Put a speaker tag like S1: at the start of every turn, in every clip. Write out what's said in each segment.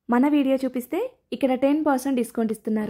S1: మన వీడియో చూపిస్తే ఇక్కడ టెన్ పర్సెంట్ డిస్కౌంట్ ఇస్తున్నారు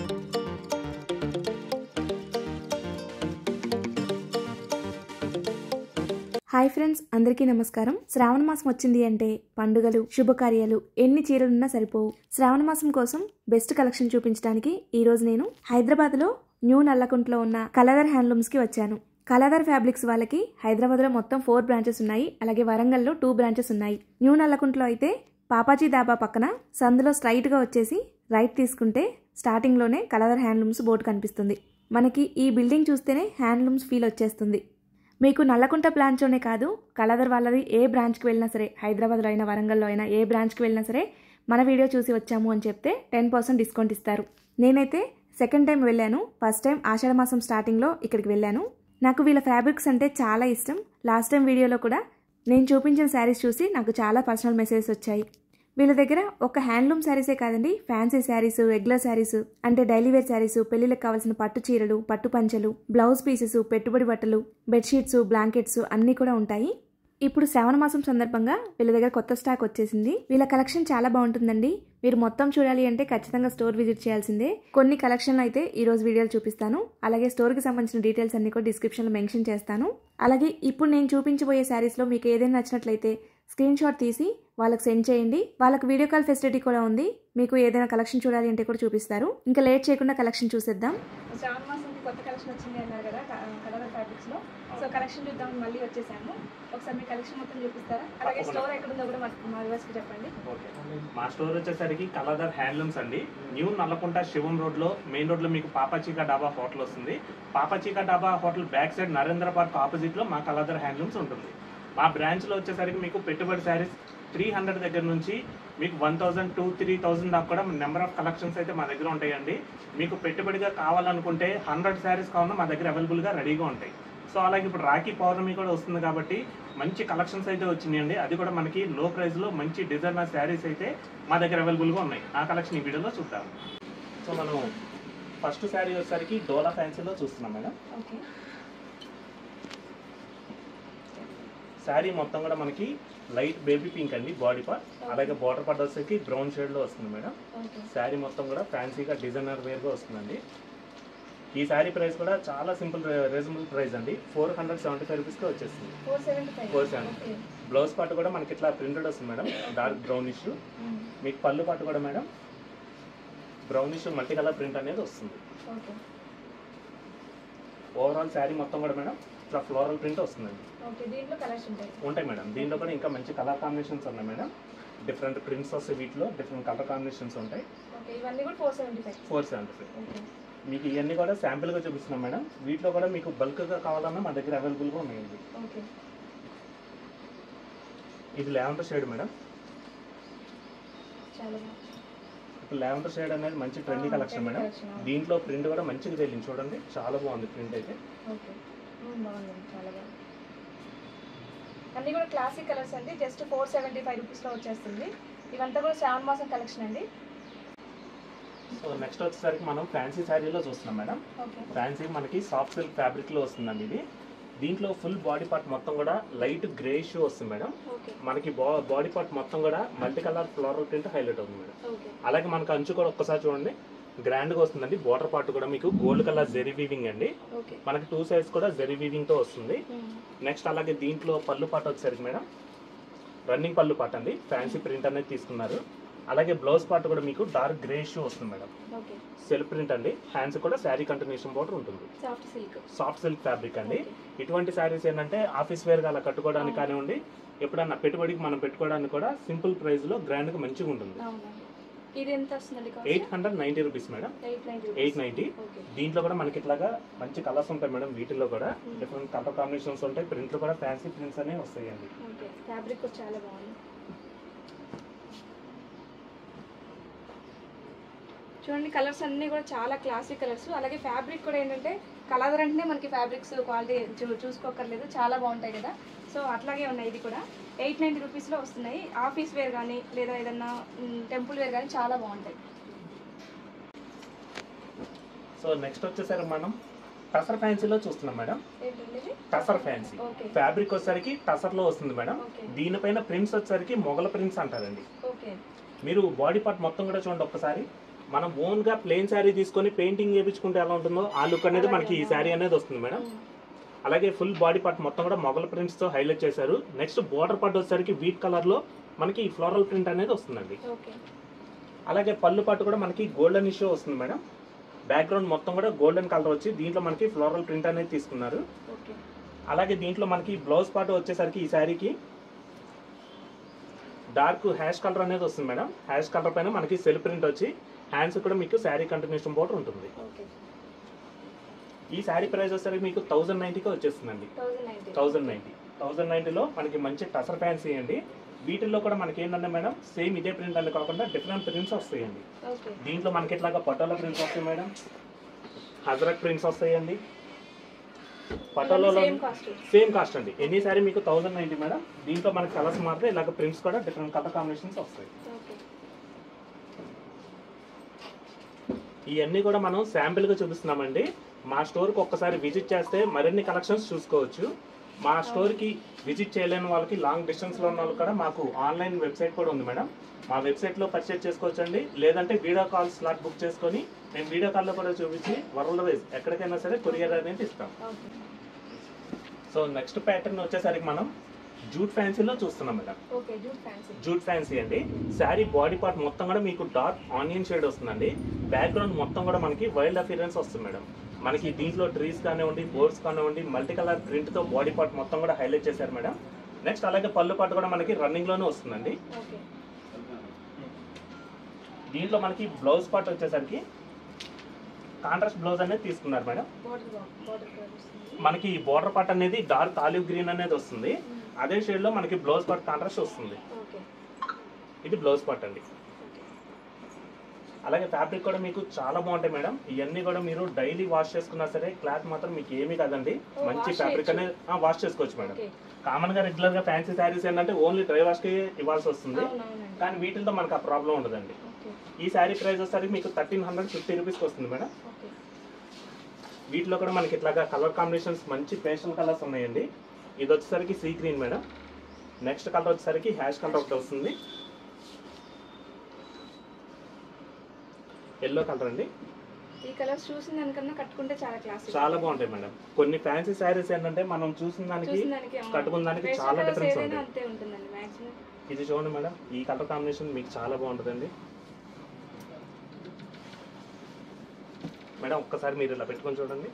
S1: హాయ్ ఫ్రెండ్స్ అందరికీ నమస్కారం శ్రావణ మాసం వచ్చింది అంటే పండుగలు శుభకార్యాలు ఎన్ని చీరలున్నా సరిపోవు శ్రావణ మాసం కోసం బెస్ట్ కలెక్షన్ చూపించడానికి ఈ రోజు నేను హైదరాబాద్ లో న్యూ నల్లకుంటలో ఉన్న కలదర్ హ్యాండ్లూమ్స్ కి వచ్చాను కలదర్ ఫ్యాబ్రిక్స్ వాళ్ళకి హైదరాబాద్ లో మొత్తం ఫోర్ బ్రాంచెస్ ఉన్నాయి అలాగే వరంగల్లో టూ బ్రాంచెస్ ఉన్నాయి న్యూ నల్లకుంటలో అయితే పాపాజీ దాబా పక్కన సందులో స్ట్రైట్ గా వచ్చేసి రైట్ తీసుకుంటే స్టార్టింగ్ లోనే కలదర్ హ్యాండ్లూమ్స్ బోర్డు కనిపిస్తుంది మనకి ఈ బిల్డింగ్ చూస్తేనే హ్యాండ్లూమ్స్ ఫీల్ వచ్చేస్తుంది మీకు నల్లకుంట బ్రాంచ్లోనే కాదు కలదర్ వాళ్ళది ఏ బ్రాంచ్కి వెళ్ళినా సరే హైదరాబాద్లో అయినా వరంగల్లో అయినా ఏ బ్రాంచ్కి వెళ్ళినా సరే మన వీడియో చూసి వచ్చాము అని చెప్తే టెన్ పర్సెంట్ డిస్కౌంట్ ఇస్తారు నేనైతే సెకండ్ టైం వెళ్ళాను ఫస్ట్ టైం ఆషాఢ మాసం స్టార్టింగ్లో ఇక్కడికి వెళ్ళాను నాకు వీళ్ళ ఫ్యాబ్రిక్స్ అంటే చాలా ఇష్టం లాస్ట్ టైం వీడియోలో కూడా నేను చూపించిన శారీస్ చూసి నాకు చాలా పర్సనల్ మెసేజెస్ వచ్చాయి వీళ్ళ దగ్గర ఒక హ్యాండ్లూమ్ శారీసే కాదండి ఫ్యాన్సీ శారీస్ రెగ్యులర్ శారీస్ అంటే డైలీ వేర్ శారీస్ పెళ్లిళ్ళకి కావాల్సిన పట్టు చీరలు పట్టు పంచలు బ్లౌజ్ పీసెస్ పెట్టుబడి బట్టలు బెడ్షీట్స్ బ్లాంకెట్స్ అన్నీ కూడా ఉంటాయి ఇప్పుడు శ్రావణ మాసం సందర్భంగా వీళ్ళ దగ్గర కొత్త స్టాక్ వచ్చేసింది వీళ్ళ కలెక్షన్ చాలా బాగుంటుందండి మీరు మొత్తం చూడాలి అంటే ఖచ్చితంగా స్టోర్ విజిట్ చేయాల్సిందే కొన్ని కలెక్షన్లు అయితే ఈ రోజు వీడియోలు చూపిస్తాను అలాగే స్టోర్కి సంబంధించిన డీటెయిల్స్ అన్ని కూడా డిస్క్రిప్షన్లో మెన్షన్ చేస్తాను అలాగే ఇప్పుడు నేను చూపించబోయే శారీస్లో మీకు ఏదైనా నచ్చినట్లయితే స్క్రీన్ షాట్ తీసి వాళ్ళకి సెండ్ చేయండి వాళ్ళకి వీడియో కాల్ ఫెసిలిటీ కూడా ఉంది మీకు ఏదైనా కలెక్షన్ చూడాలి అంటే కూడా చూపిస్తారు ఇంకా లేట్ చేయకుండా కలెక్షన్ చూసేద్దాం
S2: శ్రావణ మాసంకి కొత్త కలెక్షన్ వచ్చింది అన్నారు కదా కలర్ ఫ్యాబ్రిక్స్ లో సో కలెక్షన్ చూద్దాం మళ్ళీ వచ్చేసాము ఒకసారి మీ కలెక్షన్ మొత్తం చూపిస్తారా అలాగే
S3: తప్పకుండా.
S2: స్టోర్ ఎక్కడ ఉందో కూడా మా- మా వ్యూవర్స్ కి చెప్పండి
S3: ఓకే. మా స్టోర్ వచ్చేసరికి కలదర్ హ్యాండ్లూమ్స్ అండి న్యూ నల్లకుంట శివం రోడ్ లో మెయిన్ రోడ్ లో మీకు పాపాచీకా డాబా హోటల్ వస్తుంది పాపాచీకా dhaba hotel back side Narendra park opposite లో మా కలదర్ హ్యాండ్లూమ్స్ ఉంటుంది మా బ్రాంచ్ లో వచ్చేసరికి మీకు పెట్టుబడి శారీస్ త్రీ హండ్రెడ్ దగ్గర నుంచి మీకు one thousand two three thousand దాకా కూడా నెంబర్ ఆఫ్ కలెక్షన్స్ అయితే మా దగ్గర ఉంటాయండి మీకు పెట్టుబడిగా కావాలనుకుంటే హండ్రెడ్ శారీస్ కావాలన్నా మా దగ్గర అవైలబుల్గా రెడీగా ఉంటాయి సో అలాగే ఇప్పుడు రాఖీ పౌర్ణమి కూడా వస్తుంది కాబట్టి మంచి కలెక్షన్స్ అయితే వచ్చినాయండి అది కూడా మనకి లో ప్రైస్ లో మంచి డిజైనర్ శారీస్ అయితే మా దగ్గర అవైలబుల్ గా ఉన్నాయి ఆ కలెక్షన్ ఈ వీడియోలో చూద్దాం సో మనం ఫస్ట్ శారీ వచ్చేసరికి డోలా ఫ్యాన్సీలో చూస్తున్నాం మేడం
S2: ఓకే
S3: శారీ మొత్తం కూడా మనకి లైట్ బేబీ పింక్ అండి బాడీ పార్ట్ అలాగే బార్డర్ పార్ట్ వచ్చేసరికి బ్రౌన్ షేడ్ లో వస్తుంది మేడం
S2: ఓకే
S3: శారీ మొత్తం కూడా ఫ్యాన్సీగా డిజైనర్ వేర్ గా వస్తుందండి ఈ శారీ ప్రైస్ కూడా చాలా సింపుల్ రీజనబుల్ ప్రైస్ అండి ఫోర్ హండ్రెడ్ సెవెంటీ ఫైవ్ రూపీస్కి వచ్చేస్తుంది
S2: four seventy five
S3: four seventy blouse part కూడా మనకి ఇట్లా ప్రింటెడ్ వస్తుంది మేడం డార్క్ బ్రౌనిష్ మీకు పళ్ళు పాటు కూడా madam brownish multi colour print అనేది వస్తుంది
S2: ఓకే
S3: ఓవరాల్ శారీ మొత్తం కూడా మేడం ఇట్లా ఫ్లోరల్ ప్రింట్ వస్తుందండి
S2: ఓకే దీంట్లో కలర్స్ ఉంటాయి
S3: ఉంటాయి మేడం దీంట్లో కూడా ఇంకా మంచి కలర్ కాంబినేషన్స్ ఉన్నాయి మేడం డిఫరెంట్ ప్రింట్స్ వస్తాయి వీటిలో డిఫరెంట్ కలర్ కాంబినేషన్స్ ఉంటాయి
S2: ఓకే ఇవన్నీ కూడా four seventy five
S3: four seventy five
S2: okay
S3: మీకు ఇవన్నీ కూడా శాంపిల్గా చూపిస్తున్నాం మేడం వీటిలో కూడా మీకు బల్క్గా కావాలన్నా మా దగ్గర అవైలబుల్గా ఉన్నాయండి
S2: ఓకే
S3: ఇది లెవెండర్ షేడ్ మేడం
S2: చాలా బాగుంది
S3: ఇప్పుడు లెవెండర్ షేడ్ అనేది మంచి ట్రెండీ
S2: ఆ,
S3: కలెక్షన్
S2: trendy
S3: మేడం
S2: collection, అవును.
S3: దీంట్లో ప్రింట్ కూడా మంచిగా తెలియదు చూడండి చాలా బాగుంది ప్రింట్ అయితే
S2: ఓకే బాగుంది చాలా బాగుంది అన్నీ కూడా క్లాసిక్ కలర్స్ అండి జస్ట్ ఫోర్ సెవెంటీ ఫైవ్ రూపీస్లో వచ్చేస్తుంది ఇవంతా కూడా శ్రావణ మాసం కలెక్షన్ అండి
S3: సో నెక్స్ట్ వచ్చేసరికి మనం ఫ్యాన్సీ శారీలో చూస్తున్నాం మేడం
S2: ఓకే
S3: ఫ్యాన్సీ మనకి సాఫ్ట్ సిల్క్ ఫ్యాబ్రిక్ లో వస్తుందండి ఇది దీంట్లో ఫుల్ బాడీ పార్ట్ మొత్తం కూడా లైట్ గ్రేష్ వస్తుంది మేడం
S2: ఓకే
S3: మనకి బాడీ పార్ట్ మొత్తం కూడా multi colour floral print highlight అవుతుంది మేడం
S2: ఓకే
S3: అలాగే మనకు అంచు కూడా ఒక్కసారి చూడండి గ్రాండ్ గా వస్తుందండి బార్డర్ పార్ట్ కూడా మీకు గోల్డ్ కలర్ జెరీ వీవింగ్ అండి
S2: ఓకే
S3: మనకి టూ సైడ్స్ కూడా జెరీ వీవింగ్ తో వస్తుంది నెక్స్ట్ అలాగే దీంట్లో పళ్ళు పాట వచ్చేసరికి మేడం రన్నింగ్ పళ్ళు పాట అండి ఫ్యాన్సీ ప్రింట్ అనేది తీసుకున్నారు అలాగే బ్లౌజ్ పార్ట్ కూడా మీకు డార్క్ గ్రేష్ వస్తుంది మేడం
S2: ఓకే
S3: సెల్ఫ్ ప్రింట్ అండి హ్యాండ్స్ కూడా శారీ కంటిన్యూషన్ బోర్డర్ ఉంటుంది
S2: soft silk
S3: soft silk fabric అండి ఇటువంటి శారీస్ ఏంటంటే ఆఫీస్ వేర్ గా అలా కట్టుకోవడానికి కానివ్వండి ఎప్పుడన్నా పెట్టుబడికి మనం పెట్టుకోవడానికి కూడా సింపుల్ ప్రైస్ లో గ్రాండ్ గా మంచిగా ఉంటుంది
S2: అవునండి ఇది ఎంత వస్తుందండి
S3: eight hundred ninety rupees madam
S2: eight ninety
S3: eight ninety
S2: okay
S3: దీంట్లో కూడా మనకి ఇట్లాగా మంచి కలర్స్ ఉంటాయి మేడం వీటిల్లో కూడా డిఫరెంట్ కలర్ కాంబినేషన్స్ ఉంటాయి ప్రింట్లు కూడా ఫ్యాన్సీ ప్రింట్స్ అనేవి వస్తాయండి
S2: ఓకే ఫ్యాబ్రిక్ కూడా చాలా బాగుంది చూడండి కలర్స్ అన్నీ కూడా చాలా క్లాసిక్ కలర్స్ అలాగే ఫ్యాబ్రిక్ కూడా ఏంటంటే కలర్ అంటేనే మనకి ఫ్యాబ్రిక్స్ క్వాలిటీ చూ చూసుకోకర్లేదు చాలా బాగుంటాయి కదా సో అట్లాగే ఉన్నాయి ఇది కూడా ఎయిట్ నైంటీ రూపీస్లో వస్తున్నాయి ఆఫీస్ వేర్ కానీ లేదా ఏదన్నా టెంపుల్ వేర్ కానీ చాలా బాగుంటాయి
S3: సో నెక్స్ట్ వచ్చేసరికి మనం టసర్ ఫ్యాన్సీలో చూస్తున్నాం మేడం
S2: ఏంటండి ఇది
S3: టసర్ ఫ్యాన్సీ
S2: ఓకే
S3: ఫ్యాబ్రిక్ వచ్చేసరికి టసర్ లో వస్తుంది మేడం
S2: ఓకే
S3: దీనిపైన ప్రింట్స్ వచ్చేసరికి మొగల ప్రింట్స్ అంటారండి
S2: ఓకే
S3: మీరు బాడీ పార్ట్ మొత్తం కూడా చూడండి ఒక్కసారి మనం ఓన్ గా ప్లెయిన్ శారీ తీసుకొని పెయింటింగ్ చేయించుకుంటే ఎలా ఉంటుందో ఆ లుక్ అనేది మనకి ఈ శారీ అనేది వస్తుంది మేడం అలాగే ఫుల్ బాడీ పార్ట్ మొత్తం కూడా మొగల ప్రింట్స్ తో హైలైట్ చేశారు నెక్స్ట్ బోర్డర్ పార్ట్ వచ్చేసరికి వీట్ కలర్ లో మనకి ఈ ఫ్లోరల్ ప్రింట్ అనేది వస్తుందండి
S2: ఓకే
S3: అలాగే పళ్ళు పాటు కూడా మనకి గోల్డెన్ ఇష్యూ వస్తుంది మేడం బ్యాక్గ్రౌండ్ మొత్తం కూడా గోల్డెన్ కలర్ వచ్చి దీంట్లో మనకి ఫ్లోరల్ ప్రింట్ అనేది తీసుకున్నారు
S2: ఓకే
S3: అలాగే దీంట్లో మనకి బ్లౌజ్ పార్ట్ వచ్చేసరికి ఈ శారీకి డార్క్ హ్యాష్ కలర్ అనేది వస్తుంది మేడం హ్యాష్ కలర్ పైన మనకి సెల్ ప్రింట్ వచ్చి హ్యాండ్స్ కూడా మీకు శారీ కంటిన్యూషన్ బోర్డర్ ఉంటుంది
S2: ఓకే
S3: ఈ శారీ ప్రైస్ వచ్చేసరికి మీకు థౌజండ్ నైన్టీకి వచ్చేస్తుందండి
S2: thousand ninety
S3: thousand ninety thousand నైన్టీలో మనకి మంచి టసర్ ఫ్యాన్సీ అండి వీటిల్లో కూడా మనకి ఏంటంటే మేడం సేమ్ ఇదే ప్రింట్ అని కాకుండా డిఫరెంట్ ప్రింట్స్ వస్తాయండి
S2: ఓకే
S3: దీంట్లో మనకి ఇట్లాగా పటోలా ప్రింట్స్ వస్తాయి మేడం హజరక్ ప్రింట్స్ వస్తాయండి పటోలాలో
S2: సేమ్ కాస్ట్
S3: సేమ్ కాస్ట్ అండి ఎన్ని సారీ మీకు థౌసండ్ నైన్టీ మేడం దీంట్లో మనకి కలర్స్ మాత్రం ఇలాగ ప్రింట్స్ కూడా డిఫరెంట్ కలర్ కాంబినేషన్స్ వస్తాయి
S2: ఓకే
S3: ఇవన్నీ కూడా మనం శాంపిల్ గా చూపిస్తున్నామండి మా స్టోర్ కి ఒక్కసారి విజిట్ చేస్తే మరిన్ని కలెక్షన్స్ చూసుకోవచ్చు మా స్టోర్ కి విజిట్ చేయలేని వాళ్ళకి లాంగ్ డిస్టెన్స్ లో ఉన్న వాళ్ళకి కూడా మాకు ఆన్లైన్ వెబ్సైట్ కూడా ఉంది మేడం మా వెబ్సైట్ లో పర్చేస్ చేసుకోవచ్చండి లేదంటే వీడియో కాల్ స్లాట్ బుక్ చేసుకొని మేము వీడియో కాల్ లో కూడా చూపించి వరల్డ్ వైజ్ ఎక్కడికైనా సరే కొరియర్ అనేది ఇస్తాం
S2: ఓకే
S3: సో నెక్స్ట్ ప్యాటర్న్ వచ్చేసరికి మనం జూట్ ఫ్యాన్సీలో చూస్తున్నాం madam
S2: okay jute fancy
S3: jute fancy అండి శారీ బాడీ పార్ట్ మొత్తం కూడా మీకు డార్క్ ఆనియన్ షేడ్ వస్తుందండి బ్యాక్గ్రౌండ్ మొత్తం కూడా మనకి వైల్డ్ అఫీరెన్స్ వస్తుంది మేడం మనకి దీంట్లో ట్రీస్ కానివ్వండి బోర్డ్స్ కానివ్వండి మల్టీ కలర్ ప్రింట్ తో బాడీ పార్ట్ మొత్తం కూడా హైలైట్ చేశారు మేడం నెక్స్ట్ అలాగే పళ్ళు పార్ట్ కూడా మనకి రన్నింగ్ లోనే వస్తుందండి
S2: ఓకే
S3: దీంట్లో మనకి బ్లౌజ్ పార్ట్ వచ్చేసరికి కాంట్రాస్ట్ బ్లౌజ్ అనేది తీసుకున్నారు మేడం
S2: బార్డర్ బార్డర్ కలర్ వస్తుంది
S3: మనకి బోర్డర్ పార్ట్ అనేది డార్క్ ఆలివ్ గ్రీన్ అనేది వస్తుంది అదే షేడ్ లో మనకి బ్లౌజ్ పార్ట్ కాంట్రాస్ట్ వస్తుంది
S2: ఓకే
S3: ఇది బ్లౌజ్ పార్ట్ అండి అలాగే ఫ్యాబ్రిక్ కూడా మీకు చాలా బాగుంటాయి మేడం ఇవన్నీ కూడా మీరు డైలీ వాష్ చేసుకున్నా సరే క్లాత్ మాత్రం మీకు ఏమీ కాదండి
S2: ఓ,
S3: మంచి
S2: wash
S3: ఫ్యాబ్రిక్
S2: చేయొచ్చు.
S3: అనేది వాష్ చేసుకోవచ్చు మేడం
S2: ఓకే
S3: కామన్ గా రెగ్యులర్ గా ఫ్యాన్సీ శారీస్ ఏంటంటే ఓన్లీ డ్రై వాష్ కి ఇవ్వాల్సి వస్తుంది
S2: అవునవునండి
S3: కానీ వీటితో మనకు ఆ ప్రాబ్లం ఉండదండి
S2: ఓకే
S3: ఈ శారీ ప్రైస్ వచ్చేసరికి మీకు థర్టీన్ హండ్రెడ్ ఫిఫ్టీ రూపీస్కి వస్తుంది మేడం
S2: ఓకే
S3: వీటిలో కూడా మనకి ఇట్లాగా కలర్ కాంబినేషన్స్ మంచి పేస్టల్ కలర్స్ ఉన్నాయండి ఇది వచ్చేసరికి sea green madam next colour వచ్చేసరికి హ్యాష్ కలర్ ఒకటి వస్తుంది ఎల్లో కలర్ అండి
S2: ఈ కలర్స్ చూసిన దానికన్నా కట్టుకుంటే చాలా క్లాస్
S3: చాలా బాగుంటాయి మేడం కొన్ని ఫ్యాన్సీ శారీస్ ఏంటంటే మనం చూసిన దానికి
S2: చూసిన దానికి అవును.
S3: కట్టుకున్న దానికి
S2: Fashion
S3: చాలా
S2: colours
S3: డిఫరెన్స్
S2: ఏదైనా
S3: ఉంటుంది
S2: అంతే ఉంటుందండి మాక్సిమం
S3: ఇది చూడండి మేడం ఈ కలర్ కాంబినేషన్ మీకు చాలా బాగుంటుందండి మేడం ఒక్కసారి మీరు ఇలా పెట్టుకొని చూడండి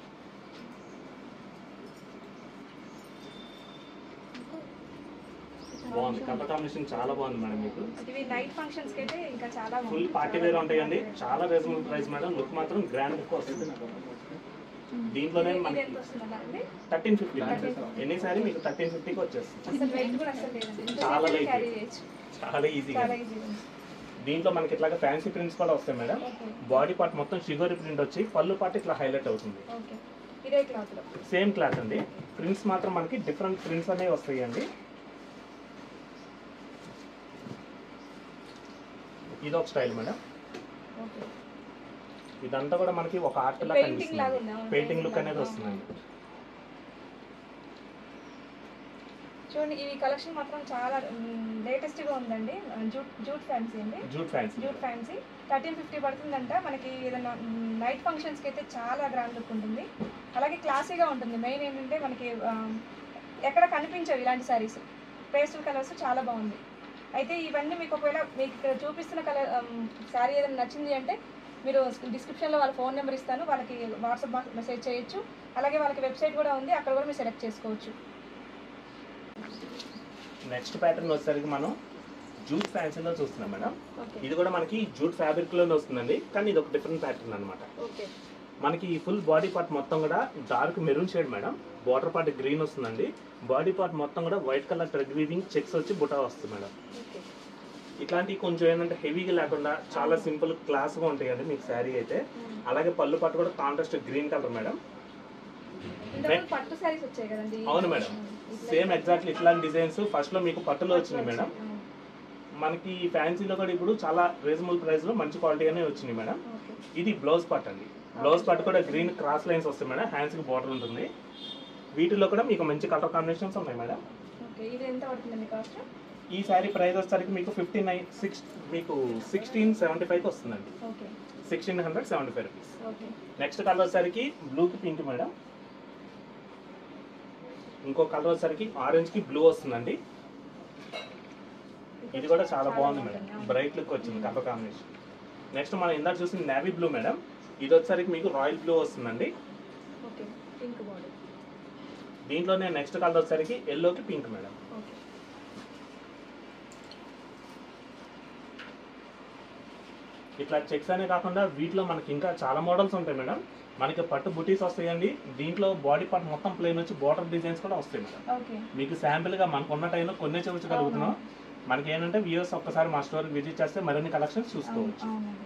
S3: బాగుంది కలర్ కాంబినేషన్ చాలా బాగుంది మేడం మీకు
S2: ఇవి నైట్ ఫంక్షన్స్ కి అయితే ఇంకా చాలా
S3: ఫుల్
S2: బాగుంటుంది.
S3: పార్టీ వేర్ ఉంటాయండి చాలా రీజనబుల్ ప్రైస్ మేడం లుక్ మాత్రం గ్రాండ్ లుక్ వస్తుంది దీంట్లోనే
S2: ఇది
S3: మనకి
S2: ఎంత వస్తుందన్నా అండి
S3: థర్టీన్ ఫిఫ్టీ ఎన్ని సారీ మీకు థర్టీన్ ఫిఫ్టీకి వచ్చేస్తుంది
S2: అసలు వెయిట్ కూడా అసలు లేదండి
S3: చాలా
S2: చాలా
S3: light
S2: క్యారీ
S3: weight.
S2: చేయొచ్చు
S3: చాలా ఈజీగా
S2: చాలా ఈజీ ఉంది
S3: దీంట్లో మనకి ఇట్లాగా ఫ్యాన్సీ ప్రింట్స్ కూడా వస్తాయి మేడం
S2: ఓకే
S3: బాడీ పార్ట్ మొత్తం షుగర్ ప్రింట్ వచ్చి పళ్ళు పార్ట్ ఇట్లా హైలైట్ అవుతుంది
S2: ఓకే ఇదే క్లాత్ లో
S3: సేమ్ క్లాత్ అండి ప్రింట్స్ మాత్రం మనకి డిఫరెంట్ ప్రింట్స్ అనేవి వస్తాయి అండి ఇది ఒక స్టైల్ మేడం
S2: ఓకే
S3: ఇదంతా కూడా మనకి ఒక ఆర్ట్ లా
S2: Painting లాగా ఉంది,
S3: కనిపిస్తుంది
S2: అవును,
S3: పెయింటింగ్
S2: painting
S3: లుక్ అనేది
S2: లాగా.
S3: వస్తుందండి
S2: చూడండి ఈ కలెక్షన్ మాత్రం చాలా లేటెస్ట్ గా ఉందండి జూట్ జూట్ ఫ్యాన్సీ అండి
S3: jute fancy
S2: jute fancy thirteen fifty పడుతుందంట మనకి ఏదైనా నైట్ ఫంక్షన్స్కి అయితే చాలా గ్రాండ్ లుక్ ఉంటుంది అలాగే క్లాసీగా ఉంటుంది మెయిన్ ఏంటంటే మనకి ఆ, ఎక్కడ కనిపించవు ఇలాంటి శారీస్ పేస్టల్ కలర్స్ చాలా బాగుంది అయితే ఇవన్నీ మీకు ఒకవేళ మీకు ఇక్కడ చూపిస్తున్న కలర్ శారీ ఏదైనా నచ్చింది అంటే మీరు డిస్క్రిప్షన్లో వాళ్ళ ఫోన్ నెంబర్ ఇస్తాను వాళ్ళకి వాట్సాప్ మెసేజ్ చేయొచ్చు అలాగే వాళ్ళకి వెబ్సైట్ కూడా ఉంది అక్కడ కూడా మీరు సెలెక్ట్ చేసుకోవచ్చు
S3: నెక్స్ట్ ప్యాటర్న్ వచ్చేసరికి మనం జూట్ ఫ్యాన్సీలో చూస్తున్నాం మేడం
S2: ఓకే
S3: ఇది కూడా మనకి జూట్ ఫ్యాబ్రిక్ లోనే వస్తుందండి కానీ ఇది ఒక డిఫరెంట్ ప్యాటర్న్ అన్నమాట
S2: ఓకే
S3: మనకి ఈ ఫుల్ బాడీ పార్ట్ మొత్తం కూడా dark maroon shade madam border part green వస్తుందండి బాడీ పార్ట్ మొత్తం కూడా white colour thread weaving checks వచ్చి బుటా వస్తుంది మేడం
S2: ఓకే
S3: ఇట్లాంటి కొంచెం ఏంటంటే హెవీగా లేకుండా చాలా సింపుల్ క్లాస్గా ఉంటాయండి మీకు శారీ అయితే అలాగే పళ్ళు పట్టు కూడా కాంట్రాస్ట్ గ్రీన్ కలర్ మేడం
S2: ఇంతకుముందు పట్టు శారీస్ వచ్చాయి కదండి
S3: అవును మేడం సేమ్ ఎగ్జాక్ట్లీ ఇట్లాంటి డిజైన్స్ ఫస్ట్ లో మీకు పట్టులో వచ్చినాయి మేడం మనకి ఫ్యాన్సీలో కూడా ఇప్పుడు చాలా రీజనబుల్ ప్రైస్ లో మంచి క్వాలిటీగానే వచ్చినాయి మేడం
S2: ఓకే
S3: ఇది బ్లౌజ్ పార్ట్ అండి బ్లౌజ్ పార్ట్ కూడా గ్రీన్ క్రాస్ లైన్స్ వస్తాయి మేడం హ్యాండ్స్ కి బార్డర్ ఉంటుంది వీటిలో కూడా మీకు మంచి కలర్ కాంబినేషన్స్ ఉన్నాయి మేడం
S2: ఓకే ఇది ఎంత పడుతుందండి కాస్ట్
S3: ఈ శారీ ప్రైస్ వచ్చేసరికి మీకు ఫిఫ్టీ నైన్ సిక్స్ మీకు సిక్స్టీన్ సెవెంటీ ఫైవ్కి వస్తుందండి
S2: okay
S3: sixteen hundred seventy five rupees
S2: okay
S3: next colour వచ్చేసరికి బ్లూకి పింక్ మేడం ఇంకో కలర్ వచ్చేసరికి ఆరెంజ్కి బ్లూ వస్తుందండి ఇది కూడా చాలా బాగుంది మేడం బ్రైట్ లుక్ వచ్చింది కలర్ కాంబినేషన్ నెక్స్ట్ మనం ఇందాక చూసిన నేవీ బ్లూ మేడం ఇది వచ్చేసరికి మీకు రాయల్ బ్లూ వస్తుందండి
S2: ఓకే పింక్ బార్డర్
S3: దీంట్లోనే నెక్స్ట్ కలర్ వచ్చేసరికి ఎల్లోకి పింక్ మేడం
S2: ఓకే
S3: ఇట్లా చెక్స్ అనే కాకుండా వీటిలో మనకి ఇంకా చాలా మోడల్స్ ఉంటాయి మేడం మనకి పట్టు బుటీస్ వస్తాయండి దీంట్లో బాడీ పార్ట్ మొత్తం ప్లేన్ వచ్చి బార్డర్ డిజైన్స్ కూడా వస్తాయి మేడం
S2: ఓకే
S3: మీకు శాంపిల్ గా మనకు ఉన్న టైంలో కొన్ని చూపించగలుగుతున్నాం మనకి ఏంటంటే వ్యూస్ ఒక్కసారి మా స్టోర్ విజిట్ చేస్తే మరిన్ని కలెక్షన్స్ చూసుకోవచ్చు
S2: అవునండి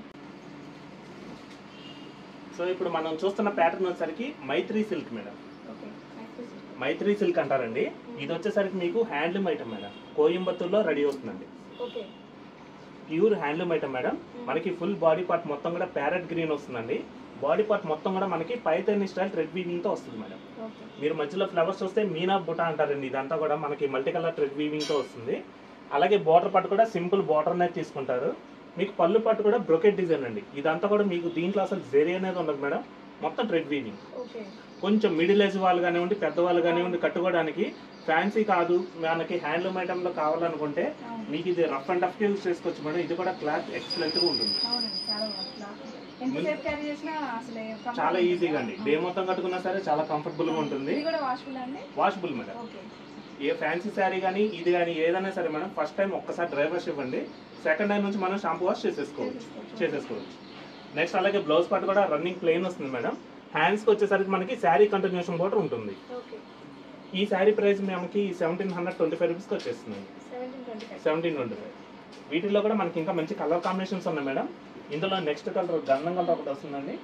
S3: సో ఇప్పుడు మనం చూస్తున్న ప్యాటర్న్ వచ్చేసరికి Maitri silk madam
S2: okay next
S3: Maitri silk అంటారండి ఇది వచ్చేసరికి మీకు హ్యాండ్లూమ్ ఐటమ్ మేడం కోయంబత్తూర్లో రెడీ అవుతుందండి
S2: okay
S3: pure handloom item madam మనకి ఫుల్ బాడీ పార్ట్ మొత్తం కూడా ప్యారెట్ గ్రీన్ వస్తుందండి బాడీ పార్ట్ మొత్తం కూడా మనకి పైతని స్టైల్ రెడ్ వీవింగ్ తో వస్తుంది మేడం
S2: ఓకే
S3: మీరు మధ్యలో ఫ్లవర్స్ వస్తే మీనా బుటా అంటారండి ఇదంతా కూడా మనకి మల్టీ కలర్ థ్రెడ్ వీవింగ్ తో వస్తుంది అలాగే బార్డర్ పట్టు కూడా సింపుల్ బార్డర్ అనేది తీసుకుంటారు మీకు పళ్ళు పట్టు కూడా బ్రొకెట్ డిజైన్ అండి ఇదంతా కూడా మీకు దీంట్లో అసలు జెరీ అనేది ఉండదు మేడం మొత్తం థ్రెడ్ వీవింగ్
S2: ఓకే
S3: కొంచెం మిడిల్ ఏజ్ వాళ్ళు కానివ్వండి పెద్దవాళ్ళు కానివ్వండి కట్టుకోవడానికి ఫ్యాన్సీ కాదు మనకి హ్యాండ్లూమ్ ఐటమ్ లో కావాలనుకుంటే
S2: అవును
S3: మీకు ఇది రఫ్ అండ్ టఫ్ యూస్ చేసుకోవచ్చు మేడం ఇది కూడా క్లాత్ ఎక్సలెంట్ గా ఉంటుంది
S2: అవునండి చాలా బాగుంది ఎంతసేపు క్యారీ చేసినా అసలు comfortable
S3: చాలా
S2: ఉంటుంది.
S3: ఈజీగా అండి డే మొత్తం కట్టుకున్నా సరే చాలా కంఫర్టబుల్ గా ఉంటుంది
S2: ఇది కూడా వాషబుల్ అండి
S3: వాషబుల్ మేడం
S2: ఓకే
S3: ఏ ఫ్యాన్సీ శారీ కానీ ఇది కానీ ఏదైనా సరే మేడం ఫస్ట్ టైం ఒక్కసారి డ్రై వాష్ ఇవ్వండి సెకండ్ టైం నుంచి మనం షాంపూ వాష్ చేసేసుకోవచ్చు చేసేసుకోవచ్చు నెక్స్ట్ అలాగే బ్లౌజ్ పార్ట్ కూడా రన్నింగ్ ప్లెయిన్ వస్తుంది మేడం హ్యాండ్స్కి వచ్చేసరికి మనకి శారీ కంటిన్యూషన్ కూడా ఉంటుంది
S2: ఓకే
S3: ఈ శారీ ప్రైస్ మనకి సెవెంటీన్ హండ్రెడ్ ట్వంటీ ఫైవ్ రూపీస్కి వచ్చేస్తుంది
S2: seventeen twenty five
S3: seventeen twenty five వీటిల్లో కూడా మనకి ఇంకా మంచి కలర్ కాంబినేషన్స్ ఉన్నాయి మేడం ఇందులో నెక్స్ట్ కలర్ గంధం కలర్ ఒకటి వస్తుందండి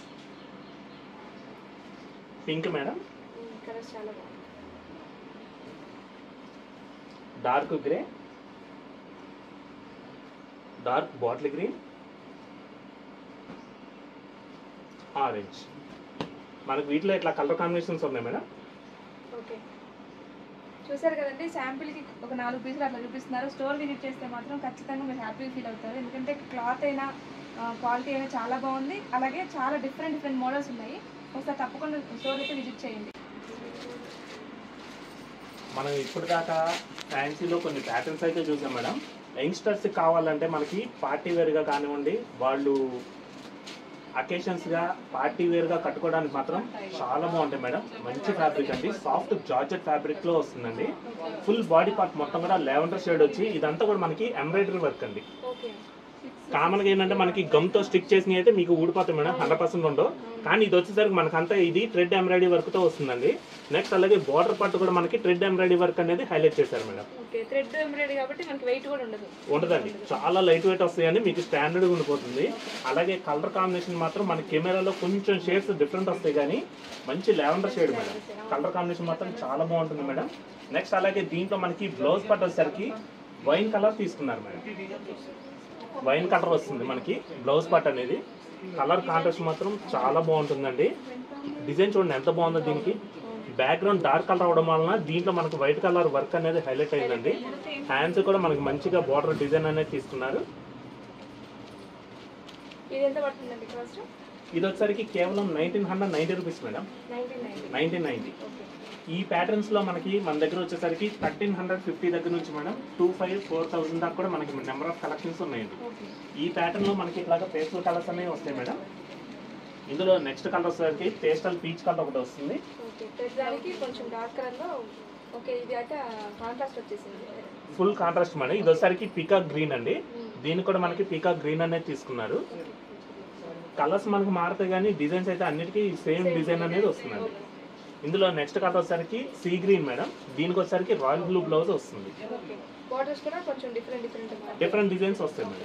S3: పింక్ మేడం
S2: కలర్స్ చాలా బాగుంది
S3: dark grey dark bottle green orange మనకు వీటిలో ఇట్లా కలర్ కాంబినేషన్స్ ఉన్నాయి మేడం
S2: ఓకే చూసారు కదండి శాంపిల్కి ఒక నాలుగు పీసులు అట్లా చూపిస్తున్నారు స్టోర్ విజిట్ చేస్తే మాత్రం ఖచ్చితంగా మీరు హ్యాపీగా ఫీల్ అవుతారు ఎందుకంటే క్లాత్ అయినా క్వాలిటీ అయినా చాలా బాగుంది అలాగే చాలా డిఫరెంట్ డిఫరెంట్ మోడల్స్ ఉన్నాయి ఒకసారి తప్పకుండా స్టోర్ అయితే విజిట్ చేయండి
S3: మనం ఇప్పుడు దాకా ఫ్యాన్సీలో కొన్ని ప్యాటర్న్స్ అయితే చూసాం మేడం యంగ్స్టర్స్ కావాలంటే మనకి పార్టీ వేర్గా కానివ్వండి వాళ్ళు అకేషన్స్గా పార్టీ వేర్గా కట్టుకోవడానికి మాత్రం చాలా బాగుంటాయి మేడం మంచి ఫ్యాబ్రిక్ అండి సాఫ్ట్ జార్జెట్ ఫ్యాబ్రిక్లో వస్తుందండి ఫుల్ బాడీ పార్ట్ మొత్తం కూడా లెవెండర్ షేడ్ వచ్చి ఇదంతా కూడా మనకి ఎంబ్రాయిడరీ వర్క్ అండి
S2: ఓకే
S3: కామన్గా ఏంటంటే మనకి గమ్తో స్టిక్ చేసినవి అయితే మీకు ఊడిపోతాయి మేడం హండ్రెడ్ పర్సెంట్ ఉండవు కానీ ఇది వచ్చేసరికి మనకంతా ఇది థ్రెడ్ ఎంబ్రాయిడరీ వర్క్తో వస్తుందండి నెక్స్ట్ అలాగే బార్డర్ పట్టు కూడా మనకి థ్రెడ్ ఎంబ్రాయిడరీ వర్క్ అనేది హైలైట్ చేశారు మేడం
S2: ఓకే థ్రెడ్ ఎంబ్రాయిడరీ కాబట్టి మనకి వెయిట్ కూడా ఉండదు
S3: ఉండదండి చాలా లైట్ వెయిట్ వస్తాయండి మీకు స్టాండర్డ్ ఉండిపోతుంది అలాగే కలర్ కాంబినేషన్ మాత్రం మన కెమెరాలో కొంచెం షేడ్స్ డిఫరెంట్ వస్తాయి కానీ మంచి lavender shade madam colour combination మాత్రం చాలా బాగుంటుంది మేడం నెక్స్ట్ అలాగే దీంట్లో మనకి బ్లౌజ్ పట్టు వచ్చేసరికి వైన్ కలర్ తీసుకున్నారు మేడం వైన్ కలర్ వస్తుంది మనకి బ్లౌజ్ పట్ అనేది కలర్ కాంట్రాస్ట్ మాత్రం చాలా బాగుంటుందండి డిజైన్ చూడండి ఎంత బాగుందో దీనికి బ్యాక్గ్రౌండ్ డార్క్ కలర్ అవడం వలన దీంట్లో మనకు వైట్ కలర్ వర్క్ అనేది హైలైట్ అయిందండి హ్యాండ్స్ కూడా మనకి మంచిగా బార్డర్ డిజైన్ అనేది తీసుకున్నారు
S2: ఇది ఎంత పడుతుందండి కాస్ట్
S3: ఇది వచ్చేసరికి కేవలం nineteen hundred ninety rupees madam
S2: nineteen ninety
S3: nineteen ninety
S2: okay
S3: ఈ ప్యాటర్న్స్ లో మనకి మన దగ్గర వచ్చేసరికి థర్టీన్ హండ్రెడ్ ఫిఫ్టీ దగ్గర నుంచి madam two five four thousand దాకా కూడా మనకి నెంబర్ ఆఫ్ కలెక్షన్స్ ఉన్నాయండి
S2: ఓకే
S3: ఈ ప్యాటర్న్ లో మనకి ఇట్లాగా పేస్టల్ కలర్స్ అనేవి వస్తాయి మేడం ఇందులో నెక్స్ట్ కలర్ వచ్చేసరికి పేస్టల్ పీచ్ కలర్ ఒకటి వస్తుంది
S2: ఓకే దానికి కొంచెం డార్క్ కలర్లో ఓకే ఇది అయితే కాంట్రాస్ట్ వచ్చేసింది
S3: ఫుల్ కాంట్రాస్ట్ మేడం ఇది వచ్చేసరికి పీకాక్ గ్రీన్ అండి దీనికి కూడా మనకి పీకాక్ గ్రీన్ అనేది తీసుకున్నారు కలర్స్ మనకు మారుతాయి కానీ డిజైన్స్ అయితే అన్నిటికీ సేమ్ డిజైన్ అనేది వస్తుందండి ఇందులో నెక్స్ట్ కలర్ వచ్చేసరికి సీ గ్రీన్ మేడం దీనికి వచ్చేసరికి రాయల్ బ్లూ బ్లౌజ్ వస్తుంది
S2: ఓకే బార్డర్స్ కూడా కొంచెం డిఫరెంట్ డిఫరెంట్
S3: డిఫరెంట్ డిజైన్స్ వస్తాయి మేడం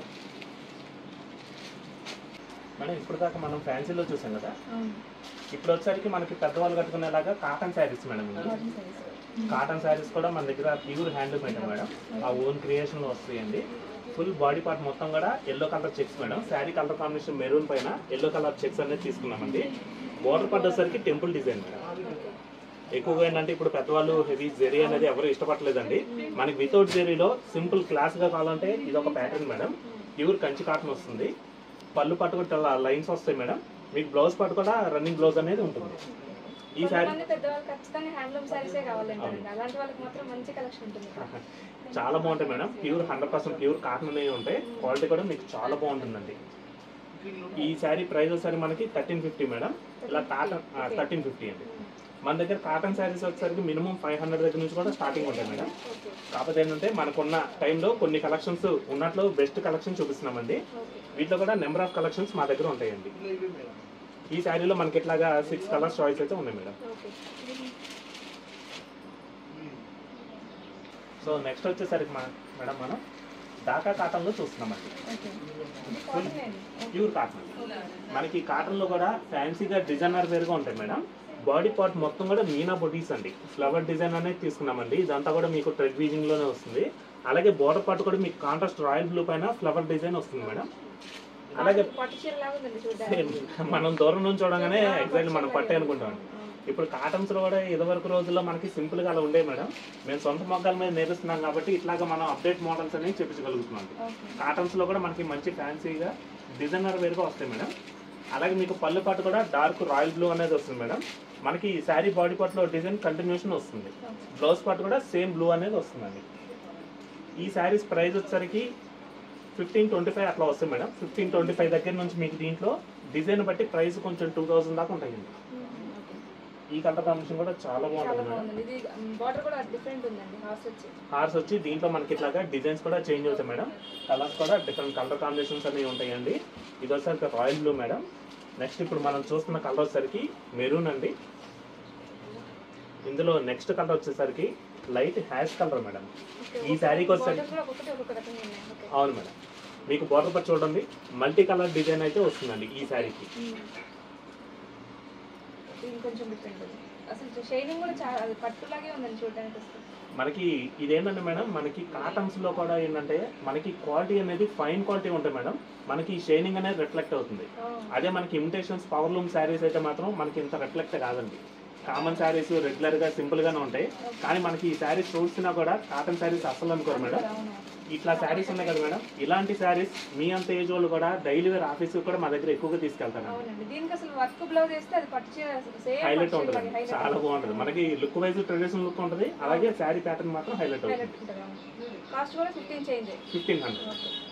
S3: మేడం ఇప్పుడు దాకా మనం ఫ్యాన్సీలో చూసాం కదా ఇప్పుడు వచ్చేసరికి మనకి పెద్దవాళ్ళు కట్టుకునేలాగా కాటన్ శారీస్ మేడం ఇవి కాటన్ శారీస్ కూడా మన దగ్గర ప్యూర్ హ్యాండ్ మేడం మేడం ఆ ఓన్ క్రియేషన్ లో వస్తాయండి ఫుల్ బాడీ పార్ట్ మొత్తం కూడా yellow colour checks madam sari colour combination maroon పైన ఎల్లో కలర్ చెక్స్ అనేది తీసుకున్నామండి బోర్డర్ పడ్డసరికి టెంపుల్ డిజైన్ మేడం ఎక్కువగా ఏంటంటే ఇప్పుడు పెద్దవాళ్ళు హెవీ జెరీ అనేది ఎవరు ఇష్టపడలేదండి మనకి వితౌట్ జెరీలో సింపుల్ క్లాస్ గా కావాలంటే ఇది ఒక pattern madam pure Kanchi cotton వస్తుంది పళ్ళు పట్టు కూడా లైన్స్ వస్తాయి మేడం మీకు బ్లౌజ్ పట్టు కూడా రన్నింగ్ బ్లౌజ్ అనేది ఉంటుంది ఈ శారీ
S2: కొంతమంది పెద్దవాళ్ళు ఖచ్చితంగా హ్యాండ్లూమ్ శారీసే కావాలంటారండి అలాంటి వాళ్ళకి మాత్రం మంచి కలెక్షన్ ఉంటుంది
S3: చాలా బాగుంటాయి madam pure hundred percent pure cotton అనేవి ఉంటాయి క్వాలిటీ కూడా మీకు చాలా బాగుంటుందండి ఈ శారీ ప్రైస్ వచ్చేసరికి మనకి థర్టీన్ ఫిఫ్టీ మేడం ఇలా కాటన్ థర్టీన్ ఫిఫ్టీ అండి మన దగ్గర కాటన్ శారీస్ వచ్చేసరికి మినిమం ఫైవ్ హండ్రెడ్ దగ్గర నుంచి కూడా స్టార్టింగ్ ఉంటాయి మేడం
S2: ఓకే
S3: కాకపోతే ఏంటంటే మనకున్న టైంలో కొన్ని కలెక్షన్స్ ఉన్నట్లు బెస్ట్ కలెక్షన్ చూపిస్తున్నామండి
S2: ఓకే
S3: వీటిలో కూడా నెంబర్ ఆఫ్ కలెక్షన్స్ మా దగ్గర ఉంటాయండి ఈ శారీలో మనకి ఇట్లాగా సిక్స్ కలర్స్ చాయిస్ అయితే ఉన్నాయి మేడం
S2: ఓకే
S3: సో నెక్స్ట్ వచ్చేసరికి మా మేడం మనం ఢాకా కాటన్లో చూస్తున్నామండి
S2: ఓకే ఇది కాటన్ అండి
S3: ప్యూర్ కాటన్ మనకి కాటన్ లో కూడా ఫ్యాన్సీగా డిజైనర్ వేరుగా ఉంటాయి మేడం బాడీ పార్ట్ మొత్తం కూడా మీనా బొటీస్ అండి ఫ్లవర్ డిజైన్ అనేది తీసుకున్నామండి ఇదంతా కూడా మీకు ట్రెడ్ వీవింగ్ లోనే వస్తుంది అలాగే బోర్డర్ పార్ట్ కూడా మీకు కాంట్రాస్ట్ రాయల్ బ్లూ పైన ఫ్లవర్ డిజైన్ వస్తుంది మేడం అలాగే
S2: పట్టు చీర లాగా ఉందండి చూడడానికి
S3: సేమ్ మనం దూరం నుంచి చూడగానే ఎగ్జాక్ట్లీ మనం పట్టే అనుకుంటాం ఇప్పుడు కాటన్స్ లో కూడా ఇదివరకు రోజుల్లో మనకి సింపుల్ గా అలా ఉండే మేడం మేము సొంత మొక్కల మీద నేర్పిస్తున్నాం కాబట్టి ఇట్లాగా మనం అప్డేట్ మోడల్స్ అనేవి చెప్పించగలుగుతున్నాం
S2: ఓకే
S3: కాటన్స్ లో కూడా మనకి మంచి ఫ్యాన్సీగా డిజైనర్ వేరుగా వస్తాయి మేడం అలాగే మీకు పళ్ళు పాటు కూడా డార్క్ రాయల్ బ్లూ అనేది వస్తుంది మేడం మనకి ఈ శారీ బాడీ పార్ట్లో డిజైన్ కంటిన్యూషన్ వస్తుంది బ్లౌజ్ పార్ట్ కూడా సేమ్ బ్లూ అనేది వస్తుందండి ఈ శారీస్ ప్రైస్ వచ్చేసరికి ఫిఫ్టీన్ ట్వంటీ ఫైవ్ అట్లా వస్తుంది మేడం ఫిఫ్టీన్ ట్వంటీ ఫైవ్ దగ్గర నుంచి మీకు దీంట్లో డిజైన్ బట్టి ప్రైస్ కొంచెం టూ థౌసండ్ దాకా ఉంటాయండి ఈ కలర్ కాంబినేషన్ కూడా చాలా
S2: చాలా
S3: బాగుంటుంది మేడం
S2: బాగుంది ఇది బార్డర్ కూడా డిఫరెంట్ ఉందండి హార్స్ వచ్చి
S3: హార్స్ వచ్చి దీంట్లో మనకి ఇట్లాగా డిజైన్స్ కూడా చేంజ్ అవుతాయి మేడం కలర్స్ కూడా డిఫరెంట్ కలర్ కాంబినేషన్స్ అనేవి ఉంటాయండి ఇది వచ్చేసరికి రాయల్ బ్లూ మేడం నెక్స్ట్ ఇప్పుడు మనం చూస్తున్న కలర్ వచ్చేసరికి మెరూన్ అండి ఇందులో నెక్స్ట్ కలర్ వచ్చేసరికి లైట్ హ్యాష్ కలర్ మేడం ఈ శారీకి వచ్చేసరికి
S2: బార్డర్ కూడా ఒక్కొక్కటి ఒక్కొక్క రకంగా ఉన్నాయి ఓకే
S3: అవును మేడం మీకు బోర్డర్ పట్టు చూడండి మల్టీ కలర్ డిజైన్ అయితే వస్తుందండి ఈ శారీకి
S2: ఇది కొంచెం డిఫరెంట్ ఉంది అసలు షైనింగ్ కూడా చాలా అది పట్టులాగే ఉందండి చూడడానికి వస్తుంది
S3: మనకి ఇదేంటంటే మేడం మనకి కాటన్స్ లో కూడా ఏంటంటే మనకి క్వాలిటీ అనేది ఫైన్ క్వాలిటీ ఉంటాయి మేడం మనకి షైనింగ్ అనేది రిఫ్లెక్ట్ అవుతుంది అదే మనకి ఇమిటేషన్స్ పవర్ లూమ్ శారీస్ అయితే మాత్రం మనకి ఇంత రిఫ్లెక్ట్ కాదండి కామన్ శారీస్ రెగ్యులర్ గా సింపుల్ గానే ఉంటాయి కానీ మనకి ఈ శారీస్ చూసినా కూడా కాటన్ శారీస్ అస్సలు అనుకోరు మేడం
S2: అవును
S3: ఇట్లా శారీస్ ఉన్నాయి కదా మేడం ఇలాంటి శారీస్ మీ అంత ఏజ్ వాళ్ళు కూడా డైలీ వేర్ ఆఫీస్ కూడా మా దగ్గర ఎక్కువగా తీసుకెళ్తారు
S2: అవునండి దీనికి అసలు వర్క్ బ్లౌజ్ వేస్తే అది పట్టు చీర సేమ్
S3: హైలైట్ ఉంటుంది చాలా బాగుంటుంది మనకి లుక్ వైజ్ ట్రెడిషనల్ లుక్ ఉంటుంది అలాగే శారీ ప్యాటర్న్ మాత్రం హైలైట్ అవుతుంది
S2: హైలైట్ ఉంటుంది కాస్ట్ కూడా fifteen change
S3: fifteen hundred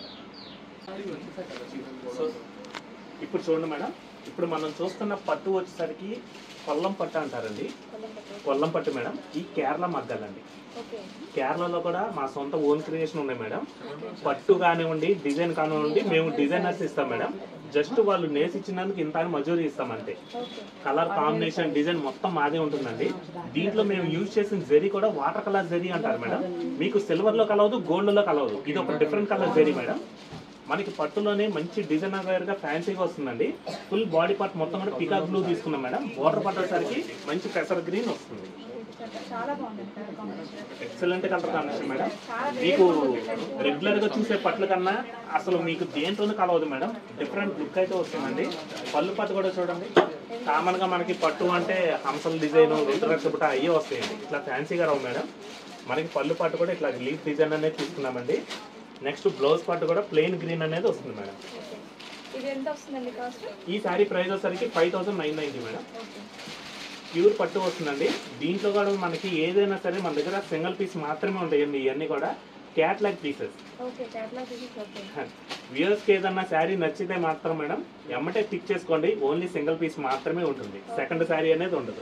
S2: okay
S3: so ఇప్పుడు చూడండి మేడం ఇప్పుడు మనం చూస్తున్న పట్టు వచ్చేసరికి కొల్లం పట్టు అంటారండి
S2: కొల్లం పట్టు
S3: కొల్లం పట్టు మేడం ఈ కేరళ మగ్గాలండి
S2: ఓకే
S3: కేరళలో కూడా మా సొంత ఓన్ క్రియేషన్ ఉన్నాయి మేడం పట్టు కానివ్వండి డిజైన్ కానివ్వండి మేము డిజైనర్స్ ఇస్తాం మేడం జస్ట్ వాళ్ళు నేసి ఇచ్చినందుకు ఇంత అని మజూరీ ఇస్తాం అంతే
S2: ఓకే
S3: కలర్ కాంబినేషన్ డిజైన్ మొత్తం మాదే ఉంటుందండి దీంట్లో మేము యూజ్ చేసిన జరీ కూడా వాటర్ కలర్ జరీ అంటారు మేడం మీకు సిల్వర్ లో కలవదు గోల్డ్ లో కలవదు ఇది ఒక డిఫరెంట్ కలర్ జరీ మేడం మనకి పట్టులోనే మంచి డిజైనర్ వేర్ గా ఫ్యాన్సీగా వస్తుందండి ఫుల్ బాడీ పార్ట్ మొత్తం కూడా పికాక్ బ్లూ తీసుకున్నాం మేడం బోర్డర్ పట్టేసరికి మంచి పెసర్ గ్రీన్ వస్తుంది
S2: చాలా బాగుందండి colour combination
S3: excellent colour combination madam
S2: చాలా
S3: మీకు రెగ్యులర్ గా చూసే పట్ల కన్నా అసలు మీకు దేంట్లోనూ కలవదు మేడం డిఫరెంట్ లుక్ అయితే వస్తుందండి పళ్ళు పట్టు కూడా చూడండి కామన్ గా మనకి పట్టు అంటే హంసల డిజైన్ రుద్రాక్ష బుట్ట అయ్యే వస్తాయండి ఇట్లా ఫ్యాన్సీగా రావు మేడం మనకి పళ్ళు పట్టు కూడా ఇట్లా లీఫ్ డిజైన్ అనేది తీసుకున్నామండి నెక్స్ట్ బ్లౌజ్ పట్టు కూడా ప్లెయిన్ గ్రీన్ అనేది వస్తుంది మేడం
S2: ఓకే ఇది ఎంత వస్తుందండి కాస్ట్
S3: ఈ శారీ ప్రైస్ వచ్చేసరికి five thousand nine ninety madam
S2: okay
S3: pure పట్టు వస్తుందండి దీంట్లో కూడా మనకి ఏదైనా సరే మన దగ్గర సింగిల్ పీస్ మాత్రమే ఉంటాయండి ఇవన్నీ కూడా catalogue pieces
S2: okay catalogue pieces okay
S3: వ్యూయర్స్కి ఏదన్నా శారీ నచ్చితే మాత్రం మేడం ఎమ్మటే పిక్ చేసుకోండి ఓన్లీ సింగిల్ పీస్ మాత్రమే ఉంటుంది సెకండ్ శారీ అనేది ఉండదు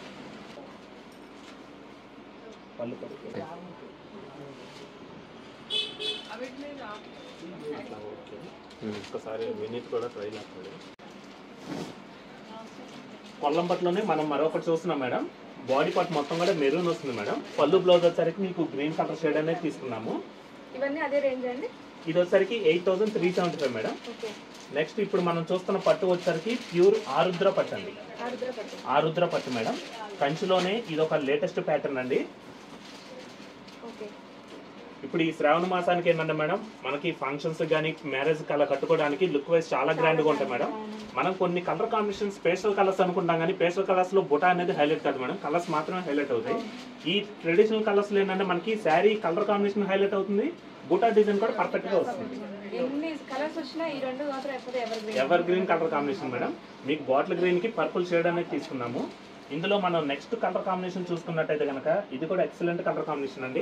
S3: పళ్ళు పట్టు. ఇట్లా ఓకే. ఒక్కసారి వినీత్ కూడా ట్రై చేస్తాడు కొల్లం పట్టులోనే మనం మరొకటి చూస్తున్నాం మేడం బాడీ పార్ట్ మొత్తం కూడా మెరూన్ వస్తుంది మేడం పళ్ళు బ్లౌజ్ వచ్చేసరికి మీకు గ్రీన్ కలర్ షేడ్ అనేది తీసుకున్నాము
S2: ఇవన్నీ అదే రేంజ్ అండి
S3: ఇది వచ్చేసరికి eight thousand three seventy five madam
S2: okay
S3: next ఇప్పుడు మనం చూస్తున్న పట్టు వచ్చేసరికి ప్యూర్ ఆరుద్ర పట్టు అండి
S2: ఆరుద్ర పట్టు
S3: ఆరుద్ర పట్టు మేడం కంచిలోనే ఇది ఒక లేటెస్ట్ ప్యాటర్న్ అండి
S2: ఓకే
S3: ఇప్పుడు ఈ శ్రావణ మాసానికి ఏంటంటే మేడం మనకి ఫంక్షన్స్ కానీ మ్యారేజ్ కల కట్టుకోవడానికి లుక్ వైజ్ చాలా గ్రాండ్ గా ఉంటాయి మేడం మనం కొన్ని కలర్ కాంబినేషన్ స్పెషల్ కలర్స్ అనుకుంటాం కానీ పేస్టల్ కలర్స్ లో బుటా అనేది హైలైట్ కాదు మేడం కలర్స్ మాత్రమే హైలైట్ అవుతాయి ఈ ట్రెడిషనల్ కలర్స్ లో ఏంటంటే మనకి శారీ కలర్ కాంబినేషన్ హైలైట్ అవుతుంది బుటా డిజైన్ కూడా పర్ఫెక్ట్ గా వస్తుంది
S2: ఎన్ని కలర్స్ వచ్చినా ఈ రెండు మాత్రం ఎప్పుడు evergreen
S3: evergreen colour combination madam మీకు బాటిల్ గ్రీన్ కి పర్పుల్ షేడ్ అనేది తీసుకున్నాము ఇందులో మనం నెక్స్ట్ కలర్ కాంబినేషన్ చూసుకున్నట్టయితే కనుక ఇది కూడా ఎక్సలెంట్ కలర్ కాంబినేషన్ అండి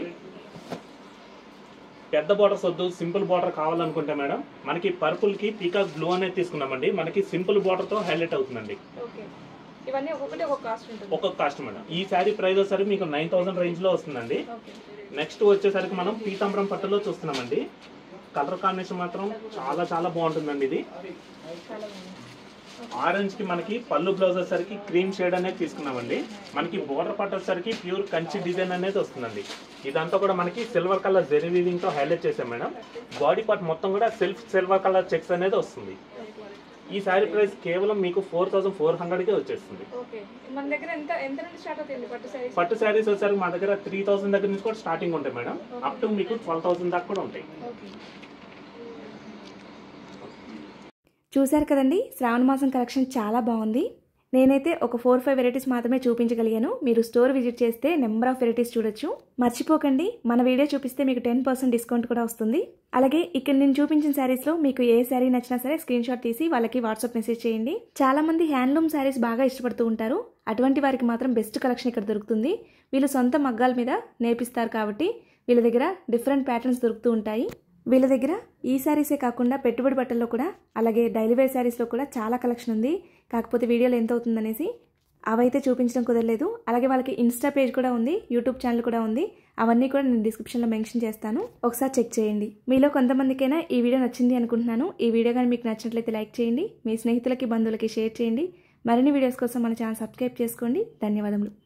S3: పెద్ద బార్డర్స్ వద్దు సింపుల్ బార్డర్ కావాలనుకుంటే మేడం మనకి పర్పుల్ కి పీకాక్ బ్లూ అనేది తీసుకున్నామండి మనకి సింపుల్ బార్డర్ తో హైలైట్ అవుతుందండి
S2: ఓకే ఇవన్నీ ఒక్కొక్కటి ఒక్కొక్క కాస్ట్ ఉంటుంది
S3: ఒక్కొక్క కాస్ట్ మేడం ఈ శారీ ప్రైస్ వచ్చేసరికి మీకు నైన్ థౌసండ్ రేంజ్ లో వస్తుందండి
S2: ఓకే
S3: నెక్స్ట్ వచ్చేసరికి మనం పీతాంబరం పట్టులో చూస్తున్నామండి కలర్ కాంబినేషన్ మాత్రం చాలా చాలా బాగుంటుందండి ఇది
S2: చాలా బాగుంది
S3: ఆరెంజ్ కి మనకి పళ్ళు బ్లౌజ్ వచ్చేసరికి క్రీమ్ షేడ్ అనేది తీసుకున్నామండి మనకి బోర్డర్ పట్టు వచ్చేసరికి ప్యూర్ కంచి డిజైన్ అనేది వస్తుందండి ఇదంతా కూడా మనకి సిల్వర్ కలర్ జెరీ వీవింగ్ తో హైలైట్ చేసాం మేడం బాడీ పార్ట్ మొత్తం కూడా సెల్ఫ్ సిల్వర్ కలర్ చెక్స్ అనేది వస్తుంది ఈ శారీ ప్రైస్ కేవలం మీకు ఫోర్ థౌసండ్ ఫోర్ హండ్రెడ్కే వచ్చేస్తుంది
S2: ఓకే మన దగ్గర ఎంత ఎంత నుండి స్టార్ట్ అవుతుంది పట్టు సారీస్
S3: పట్టు శారీస్ వచ్చేసరికి మా దగ్గర త్రీ థౌసండ్ దగ్గర నుంచి కూడా స్టార్టింగ్ ఉంటాయి మేడం అప్ టు మీకు ట్వెల్వ్ థౌసండ్ దాకా కూడా ఉంటాయి
S2: ఓకే
S1: చూశారు కదండి శ్రావణ మాసం కలెక్షన్ చాలా బాగుంది నేనైతే ఒక ఫోర్ ఫైవ్ వెరైటీస్ మాత్రమే చూపించగలిగాను మీరు స్టోర్ విజిట్ చేస్తే నెంబర్ ఆఫ్ వెరైటీస్ చూడొచ్చు మర్చిపోకండి మన వీడియో చూపిస్తే మీకు టెన్ పర్సెంట్ డిస్కౌంట్ కూడా వస్తుంది అలాగే ఇక్కడ నేను చూపించిన శారీస్లో మీకు ఏ శారీ నచ్చినా సరే స్క్రీన్ షాట్ తీసి వాళ్ళకి వాట్సాప్ మెసేజ్ చేయండి చాలా మంది హ్యాండ్లూమ్ శారీస్ బాగా ఇష్టపడుతూ ఉంటారు అటువంటి వారికి మాత్రం బెస్ట్ కలెక్షన్ ఇక్కడ దొరుకుతుంది వీళ్ళు సొంత మగ్గాల మీద నేర్పిస్తారు కాబట్టి వీళ్ళ దగ్గర డిఫరెంట్ ప్యాటర్న్స్ దొరుకుతూ ఉంటాయి వీళ్ళ దగ్గర ఈ శారీసే కాకుండా పెట్టుబడి బట్టల్లో కూడా అలాగే డైలీ వేర్ శారీస్లో కూడా చాలా కలెక్షన్ ఉంది కాకపోతే వీడియోలో ఎంత అవుతుందనేసి అవైతే చూపించడం కుదరలేదు అలాగే వాళ్ళకి ఇన్స్టా పేజ్ కూడా ఉంది యూట్యూబ్ ఛానల్ కూడా ఉంది అవన్నీ కూడా నేను డిస్క్రిప్షన్లో మెన్షన్ చేస్తాను ఒకసారి చెక్ చేయండి మీలో కొంతమందికైనా ఈ వీడియో నచ్చింది అనుకుంటున్నాను ఈ వీడియో కానీ మీకు నచ్చినట్లయితే లైక్ చేయండి మీ స్నేహితులకి బంధువులకి షేర్ చేయండి మరిన్ని వీడియోస్ కోసం మన ఛానల్ సబ్స్క్రైబ్ చేసుకోండి ధన్యవాదములు